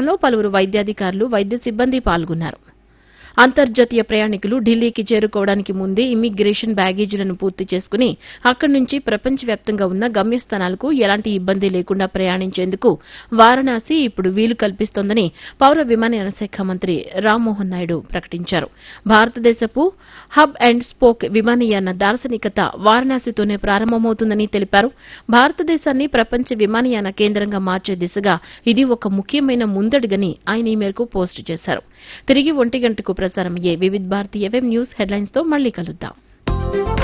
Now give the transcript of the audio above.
కార్యక్రమంలో పలువురు వైద్యాధికారులు వైద్య సిబ్బంది పాల్గొన్నారు అంతర్జాతీయ ప్రయాణికులు ఢిల్లీకి చేరుకోవడానికి ముందే ఇమ్మిగ్రేషన్ బ్యాగేజీలను పూర్తి చేసుకుని అక్కడి నుంచి ప్రపంచవ్యాప్తంగా ఉన్న గమ్యస్థానాలకు ఎలాంటి ఇబ్బంది లేకుండా ప్రయాణించేందుకు వారణాసి ఇప్పుడు వీలు కల్పిస్తోందని పౌర విమానయాన శాఖ మంత్రి రామ్మోహన్ నాయుడు ప్రకటించారు భారతదేశపు హబ్ అండ్ స్పోక్ విమానయాన దార్శనికత వారణాసితోనే ప్రారంభమవుతుందని తెలిపారు భారతదేశాన్ని ప్రపంచ విమానయాన కేంద్రంగా మార్చే దిశగా ఇది ఒక ముఖ్యమైన ముందడుగని ఆయన ఈ మేరకు పోస్టు చేశారు తిరిగి ఒంటి గంటకు ప్రసారమయ్యే Vividh Bharati FM news headlines తో మళ్లీ కలుద్దాం